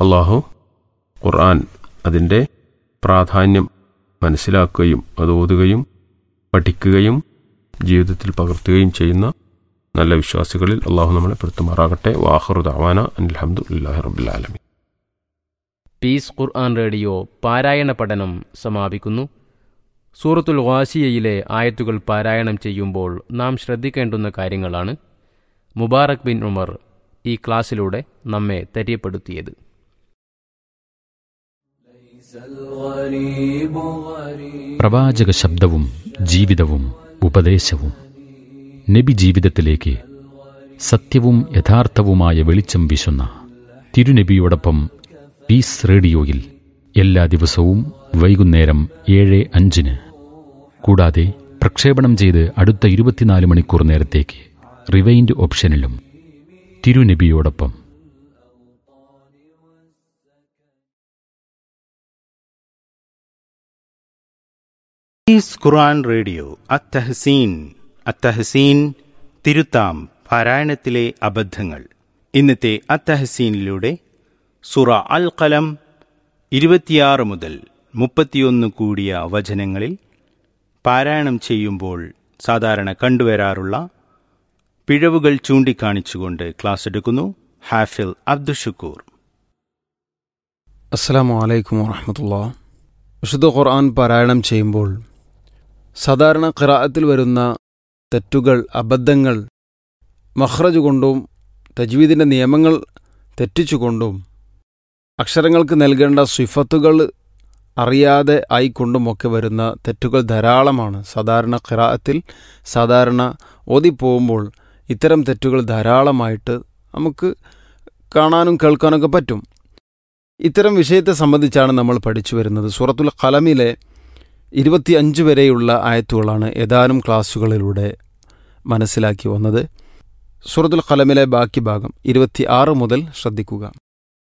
അള്ളാഹു ഖുർആൻ അതിൻ്റെ പ്രാധാന്യം മനസ്സിലാക്കുകയും അത് ഓതുകയും പഠിക്കുകയും ജീവിതത്തിൽ പകർത്തുകയും ചെയ്യുന്ന നല്ല വിശ്വാസികളിൽ അള്ളാഹു നമ്മളെ പെടുത്തുമാറാകട്ടെ വാഹറു ദാവാന അലഹമുല്ലാഹി റബുല്ലാലമി പീസ് ഖുർആൻ റേഡിയോ പാരായണ പഠനം സമാപിക്കുന്നു സൂറത്തുൽ വാസിയയിലെ ആയത്തുകൾ പാരായണം ചെയ്യുമ്പോൾ നാം ശ്രദ്ധിക്കേണ്ടുന്ന കാര്യങ്ങളാണ് മുബാറക് ബിൻ ഉമർ ഈ ക്ലാസ്സിലൂടെ നമ്മെ തെര്യപ്പെടുത്തിയത് പ്രവാചക ശബ്ദവും ജീവിതവും ഉപദേശവും നബി ജീവിതത്തിലേക്ക് സത്യവും യഥാർത്ഥവുമായ വെളിച്ചം വീശുന്ന തിരുനബിയോടൊപ്പം പീസ് റേഡിയോയിൽ എല്ലാ ദിവസവും വൈകുന്നേരം ഏഴ് അഞ്ചിന് കൂടാതെ പ്രക്ഷേപണം ചെയ്ത് അടുത്ത ഇരുപത്തിനാല് മണിക്കൂർ നേരത്തേക്ക് റിവൈൻഡ് ഓപ്ഷനിലും തിരുനബിയോടൊപ്പം ഈസ് ഖുർആൻ റേഡിയോ അത്തഹസീൻ അത്തഹസീൻ തിരുത്താം പാരായണത്തിലെ അബദ്ധങ്ങൾ ഇന്നത്തെ അത്തഹസീനിലൂടെ സുറ അൽ കലം ഇരുപത്തിയാറ് മുതൽ മുപ്പത്തിയൊന്ന് കൂടിയ വചനങ്ങളിൽ പാരായണം ചെയ്യുമ്പോൾ സാധാരണ കണ്ടുവരാറുള്ള പിഴവുകൾ ചൂണ്ടിക്കാണിച്ചുകൊണ്ട് ക്ലാസ് എടുക്കുന്നു ഹാഫിൽ അബ്ദുഷക്കൂർ അസ്സലാമു അലൈക്കും വറഹമത്തുള്ള വിശുദ്ധ ഖുർആൻ പാരായണം ചെയ്യുമ്പോൾ സാധാരണ ഖിറാഅത്തിൽ വരുന്ന തെറ്റുകൾ അബദ്ധങ്ങൾ മഹ്റജ് കൊണ്ടും തജ്വീദിൻ്റെ നിയമങ്ങൾ തെറ്റിച്ചുകൊണ്ടും അക്ഷരങ്ങൾക്ക് നൽകേണ്ട സിഫത്തുകൾ അറിയാതെ ആയിക്കൊണ്ടുമൊക്കെ വരുന്ന തെറ്റുകൾ ധാരാളമാണ് സാധാരണ ഖിറാഅത്തിൽ സാധാരണ ഓതിപ്പോകുമ്പോൾ ഇത്തരം തെറ്റുകൾ ധാരാളമായിട്ട് നമുക്ക് കാണാനും കേൾക്കാനൊക്കെ പറ്റും ഇത്തരം വിഷയത്തെ സംബന്ധിച്ചാണ് നമ്മൾ പഠിച്ചു വരുന്നത് സൂറത്തുൽ ഖലമിലെ ഇരുപത്തി അഞ്ച് വരെയുള്ള ആയത്തുകളാണ് ഏതാനും ക്ലാസ്സുകളിലൂടെ മനസ്സിലാക്കി വന്നത് സൂറത്തുൽ ഖലമിലെ ബാക്കി ഭാഗം ഇരുപത്തി ആറ് മുതൽ ശ്രദ്ധിക്കുക